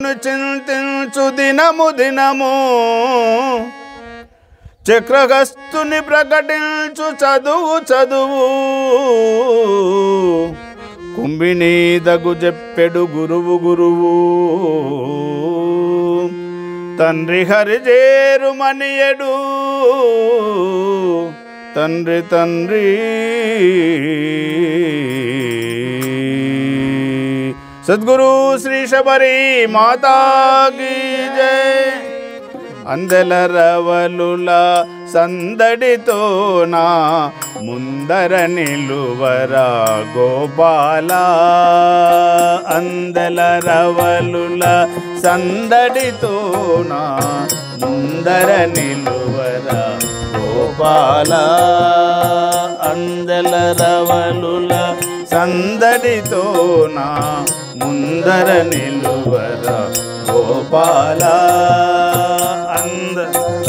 చింతించు దినము దినము చక్రగస్తుని ప్రకటించు చదువు చదువు కుంభిని దగు చెప్పెడు గురువు గురువు తండ్రి హరి చేరుమనియడు తండ్రి తండ్రి సద్గురు శ్రీ శబరి మాతాకి జై అందెల రవలుల సందడితో నా ముందర నిలువరా గోపాల అందెల రవలుల సందడితో నా ముందర నిలువరా గోపాల అందెల రవలుల సందడితో నా ముందర నిలువరా గోపాల అంద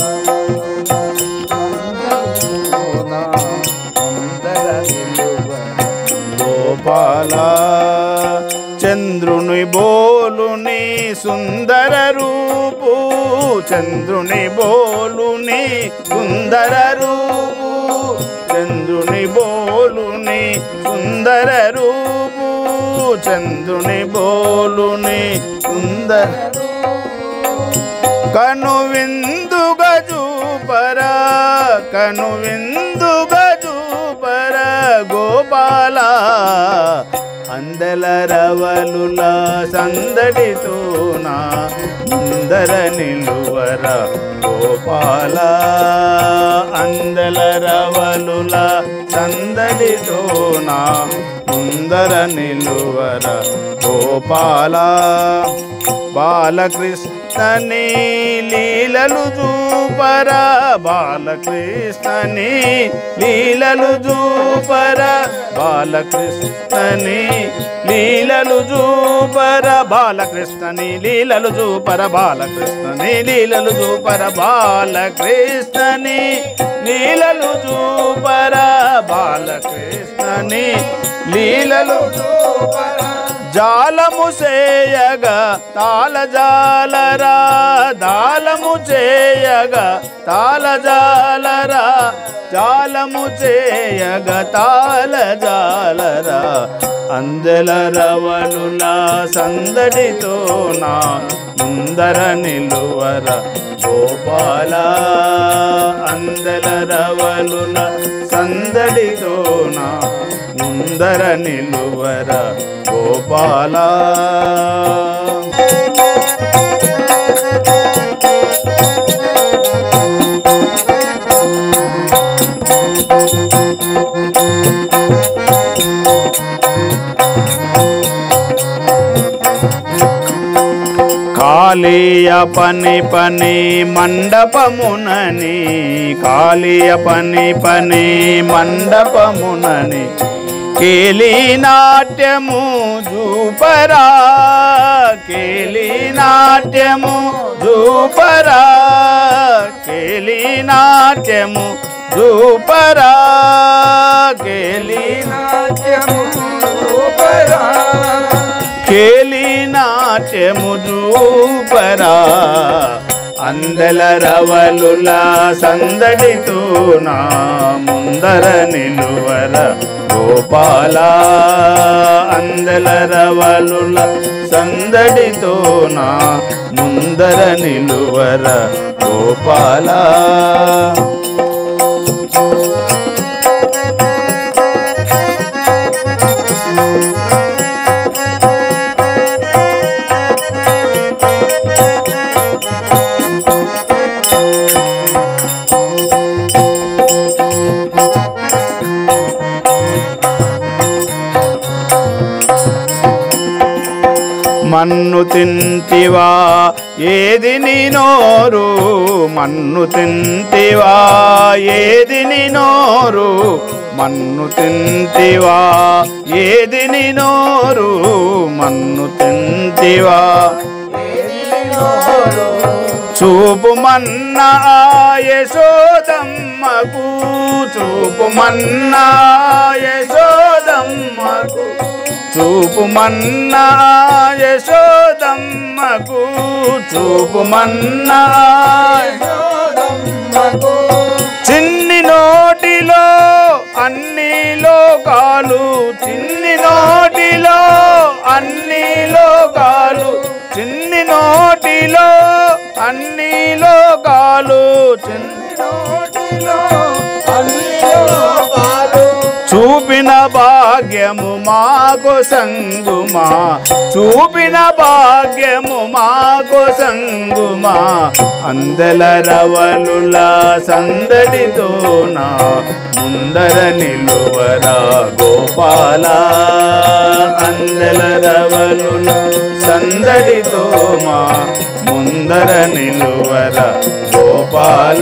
గోపాల చంద్రుని బోలుని సుందర రూపు చంద్రుని బోలుని సుందర రూపు చంద్రుని బోలుని సుందర రూపు చంద్రుని బోలుని సుందర కను విందుగా చూపరా కను విందుగా చూపరా గోపాల అందల రవలుల సందడితో నా ముందర నిలువర గోపాల అందల రవలుల సందడితో నా ముందర నిలువర గోపాల బాలకృష్ణని లీలలు చూపరా బాలకృష్ణని లీలలు చూపరా బాలకృష్ణని లీలలు చూపర బాలకృష్ణని లీలలు చూపర బాలకృష్ణని లీలలు చూపర బాలకృష్ణని లీలలు చూపర బాలకృష్ణని లీలలు జాలము చేయగా తాళ జాలరా దాలము చేయగా తాళ జాలరా జాలము చేయగా తాళ జాలరా అందెల రవలుల సందడితో నా ముందర నిలువర గోపాల అందెల రవలుల సందడితో నా ముందర నిలువర గోపాల కాళీయ పని పని మండపమునని కాళీయ పని పని మండపమునని కేలి నాట్యము జూపరా కేలి నాట్యము జూపరా కేలి నాట్యము జూపరా కేలి నాట్యము జూపరా కేలి నాట్యము జూపరా అందల రవలుల సందడితో నా ముందర నిలువర గోపాల అందల రవలుల సందడితో నా ముందర నిలువర గోపాల మన్ను తింటివా ఏది నీ నోరు మన్ను తింటివా ఏది నీ నోరు మన్ను తింటివా ఏది నీ నోరు మన్ను తింటివా చూపు మన్న యశోదమ్మకు చూపు మన్న యశోదమ్మకు చూపుమన్నా యశోదమ్మకు చూపుమన్నా చిన్ని నోటిలో అన్ని లోకాలు చిన్ని నోటిలో అన్ని లోకాలు చిన్ని నోటిలో అన్ని లోకాలు చిన్ని నోటిలో చూపిన భాగ్యము మాకు సంగుమా చూపిన భాగ్యము మాకు సంగుమా అందల రవలుల సందడితోన ముందర నిలువరా గోపాల అందల రవలుల సందడితో మా ముందర నిలువర గోపాల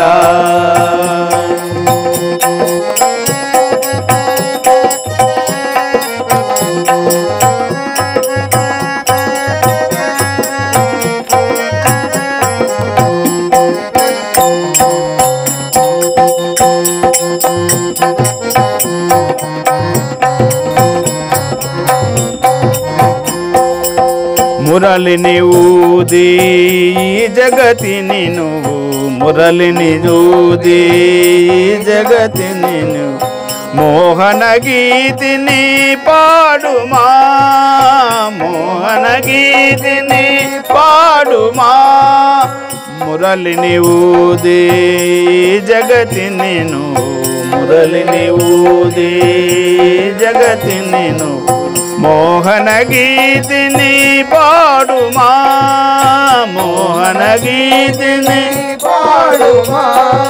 మురళిని ఊది ఈ జగతిని నువ్వు మురళిని ఊది ఈ జగతిని నువ్వు మోహన గీతిని పాడుమా మోహన గీతిని పాడుమా మురళిని ఊది ఈ జగతిని నువ్వు మురళిని ఊది ఈ జగతిని నువ్వు మోహన గీతిని పాడుమా మోహన గీతిని పాడుమా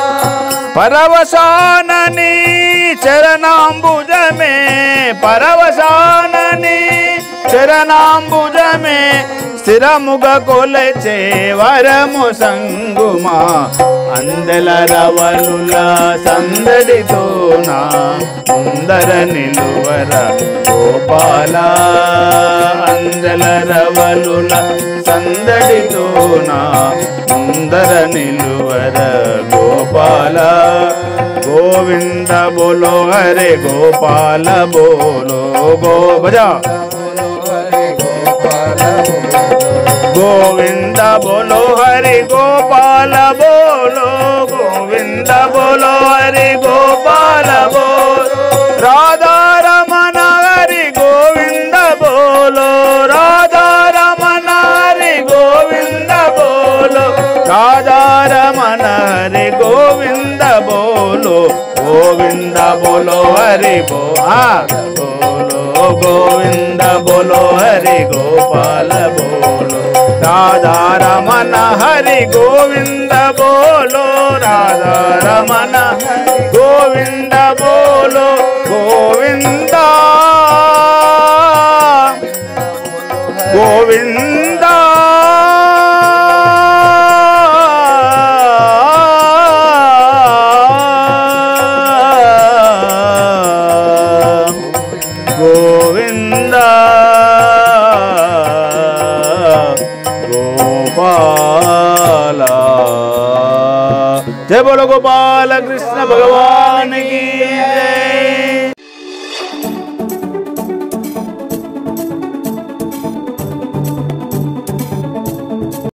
పరవశానని చరణాంబుజమే పరవశానని చరణాంబుజమే స్థిరముగ కొలచే వరము సంగుమా అందల రవలుల సందడితోన ముందర నిలువర గోపాల అందల రవలుల సందడితోన ముందర నిలువర గోపాల గోవింద బోలో హరే గోపాల బోలో గో భజా గోవింద బోలో హరి గోపాల బోలో గోవింద బోలో హరి గోపాల బోలో రాధారమణ హరి గోవింద బోలో రాధారమణ హరి గోవింద బోలో రాధారమణ హరి గోవింద బోలో గోవింద బోలో హరి బో ఆ, బోలో గోవింద బోలో హరి గోపాల బోలో రాధా రమణ హరి గోవింద బోలో రాధా రమణ గోవింద బోలో గోవింద గోవింద గోవింద గోపాల జయ బోలో గోపాల కృష్ణ భగవాన్ की जय